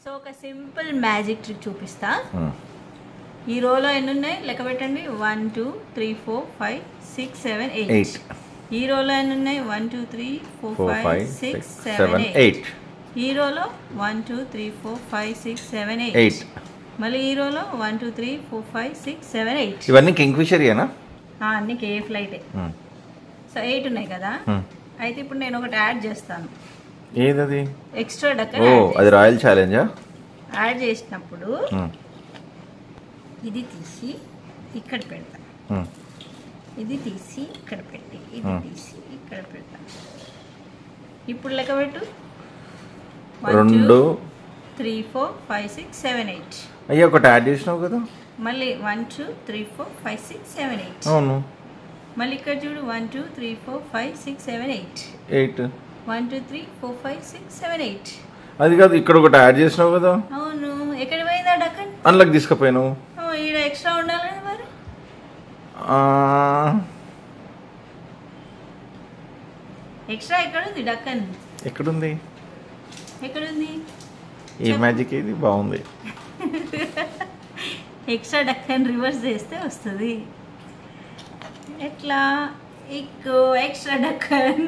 So ఒక simple magic trick చూపిస్తా ఉమ్. ఈ రోలో ఎన్ని ఉన్నాయి లెక్క పెట్టండి one two three four five six seven eight eight ఈ రోలో ఎన్ని ఉన్నాయి one two three four four five five six six seven seven eight eight ఈ రోలో one two three four five six seven eight eight మళ్ళీ ఈ రోలో one two three four five six seven eight ఇవన్నీ కింగ్ఫిషరియనా అన్ని కే ఫ్లైటే సో ఎయిట్ ఉన్నాయి కదా అయితే ఇప్పుడు నేను ఒకటి యాడ్ చేస్తాను ఏదది ఎక్స్ట్రా ఓ డక్కర్ అది రాయల్ ఛాలెంజా యాడ్ చేసినప్పుడు ఇది తీసి ఇక్కడ పెడతా ఇది తీసి ఇక్కడ పెట్టి ఇది Hmm. తీసి ఇక్కడ పెడతా ఇప్పుడు లెక్క పెట్టు రెండు three four five six seven eight అయ్యా ఒకటి యాడ్ చేసినావు కదా మళ్ళీ one two three four five six seven eight అవును మళ్ళీ ఇక్కడ చూడు one two three four five six seven eight eight one two three four five six seven eight అది కాదు ఇక్కడ ఒకటి యాడ్ చేసినావు కదా అవును ఎక్కడ పోయిందా డక్కన్ అందులోకి తీసుకుపోయినావు ఓ, ఈడ ఎక్స్ట్రా ఉండాలి కదా మరి ఆ, ఎక్స్ట్రా ఎక్కడ ఉంది డక్కన్ ఎక్కడుంది ఎక్కడుంది ఏ మ్యాజిక్ ఇది బాగుంది ఎక్స్ట్రా డక్కన్ రివర్స్ చేస్తే వస్తుంది ఎట్లా ఇక్కో ఎక్స్ట్రా డక్కన్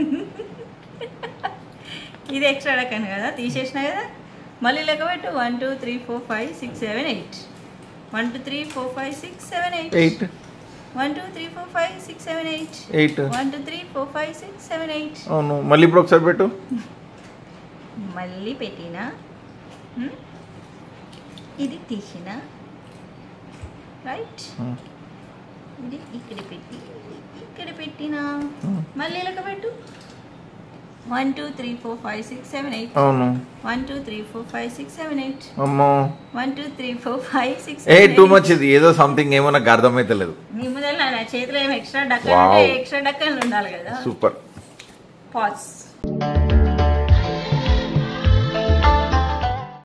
ఇది ఎక్స్ట్రా డక్కన్ కదా తీసేసిన కదా మళ్ళీ లెక్క పెట్టు one two three four five six seven eight one two three four five six seven eight eight one two three four five six seven eight eight one two three four five six seven eight అవును మళ్ళీ ఇప్పుడు ఒకసారి పెట్టు మళ్ళీ పెట్టిన హ్మ్? ఇది తీసిన రైట్ Hmm. ఇది ఇక్కడ పెట్టి ఇది ఇక్కడ పెట్టిన Hmm. మళ్ళీ లెక్క పెట్టు one two three four five six seven eight అవును one two three four five six seven eight అమ్మో one two three four five six ఏ టూ మచ్ ఇది ఏదో సంథింగ్ ఏమో నాకు అర్థమైతలేదు నీ ముందర నా చేతిలో ఏం ఎక్స్ట్రా డక్కన్ Wow. ఎక్స్ట్రా డక్కన్లు ఉండాలి కదా సూపర్ పాజ్